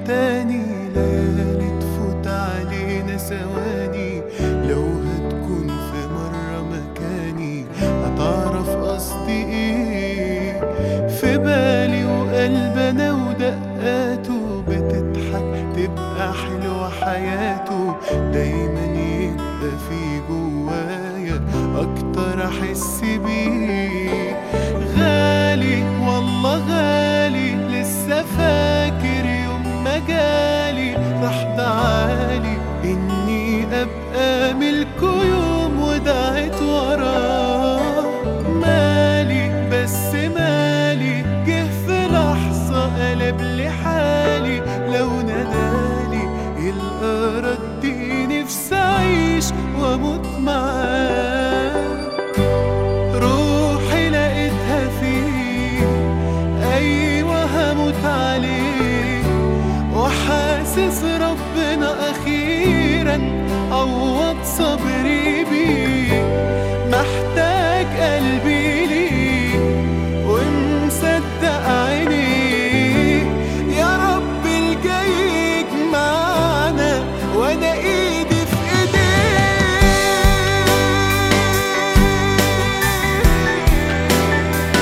تاني ليالي تفوت علينا ثواني لو هتكون في مرة مكاني هتعرف قصدي ايه في بالي وقلبنا ودقاته بتضحك تبقى حلوة حياته دايما يبقى في جوايا اكتر احس بيه غالي والله غالي لسه فاكر يوم ما جالي راح دعالي اني ابقى ملكه يوم ودعت وراه مالي بس مالي جه في لحظة قلب لي حالي لو نادالي يلقى ردي نفسي اعيش واموت معاه روحي لقيتها فيه ايوه هموت عليه وحاسس ربنا اخيرا عوض صبري بيه محتاج قلبي ليه ومصدق عينيه يا رب الجاي يجمعنا وانا ايدي في ايديه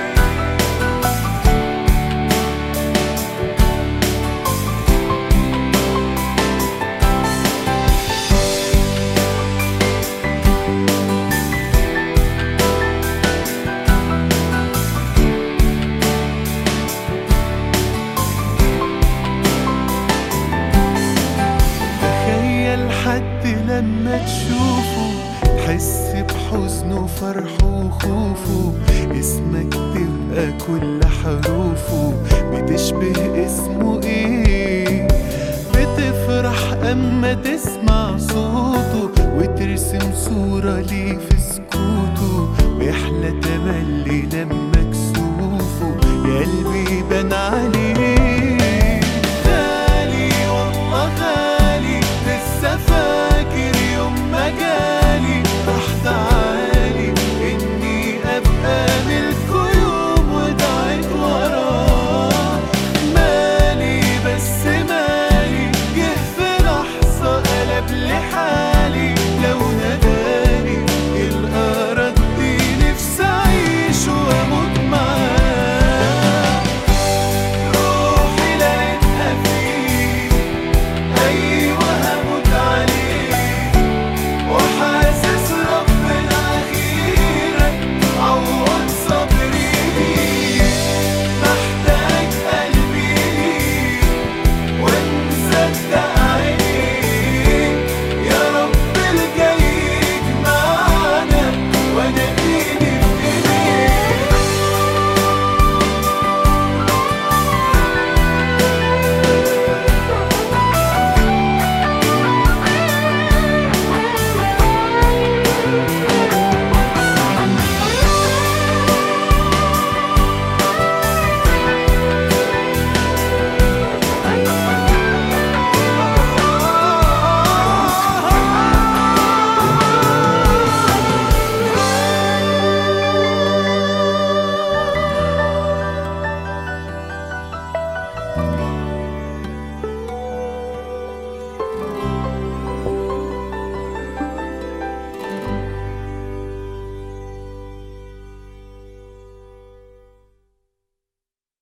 تخيل حد لما تشوفه تحس بحزنه وفرحه وخوفه اسمك تبقى كل حروفه بتشبه اسمه ايه بتفرح اما تسمع صوته وترسم صورة ليه في سكوته ويحلى تملي لما كسوفه يا قلبي بان عليه